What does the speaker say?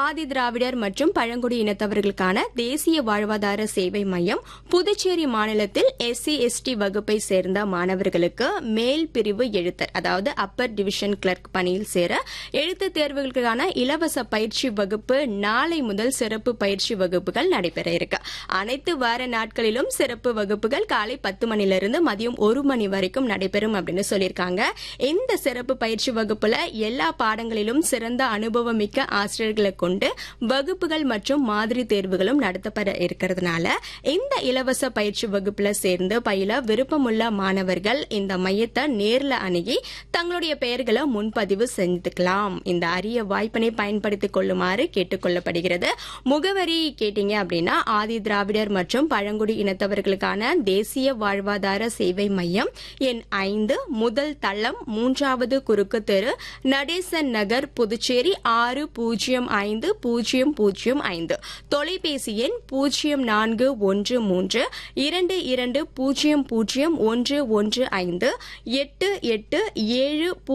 ஆதி திராவிடர் மற்றும் பழங்குடி இனத்தவர்களுக்கான தேசிய வாழ்வாதார சேவை மையம் புதுச்சேரி மாநிலத்தில் எஸ்சி எஸ்டி வகுப்பை சேர்ந்த மாணவர்களுக்கு மேல் பிரிவு எழுத்தர் அதாவது அப்பர் டிவிஷன் கிளர்க் பணியில் சேர எழுத்து தேர்வுகளுக்கான இலவச பயிற்சி வகுப்பு நாளை முதல் சிறப்பு பயிற்சி வகுப்புகள் நடைபெற இருக்கு அனைத்து வார நாட்களிலும் சிறப்பு வகுப்புகள் காலை பத்து மணிலிருந்து மதியம் ஒரு மணி வரைக்கும் நடைபெறும் அப்படின்னு சொல்லியிருக்காங்க இந்த சிறப்பு பயிற்சி வகுப்புல எல்லா பாடங்களிலும் சிறந்த அனுபவமிக்க ஆசிரியர்களை கொண்டு வகுப்புகள் மற்றும் மாதிரி தேர்வுகளும் நடத்தப்பட இருக்கிறதுனால இந்த இலவச பயிற்சி வகுப்புல சேர்ந்து பயில விருப்பமுள்ள மாணவர்கள் இந்த மையத்தை நேர்ல அணுகி தங்களுடைய பெயர்களை முன்பதிவு செஞ்சுக்கலாம் இந்த அரிய வாய்ப்பினை பயன்படுத்திக் கொள்ளுமாறு கேட்டுக்கொள்ளப்படுகிறது முகவரி கேட்டீங்க அப்படின்னா ஆதி திராவிடர் மற்றும் பழங்குடி இனத்தவர்களுக்கான தேசிய வாழ்வாதார சேவை மையம் எண் ஐந்து முதல் தளம் மூன்றாவது குறுக்கு தெரு நடேசன் நகர் புதுச்சேரி ஆறு பூஜ்ஜியம் ஐந்து பூஜ்ஜியம் பூஜ்ஜியம் ஐந்து தொலைபேசி எண் பூஜ்ஜியம் நான்கு ஒன்று மூன்று இரண்டு இரண்டு பூஜ்ஜியம் பூஜ்ஜியம் ஒன்று ஒன்று ஐந்து எட்டு எட்டு ஏழு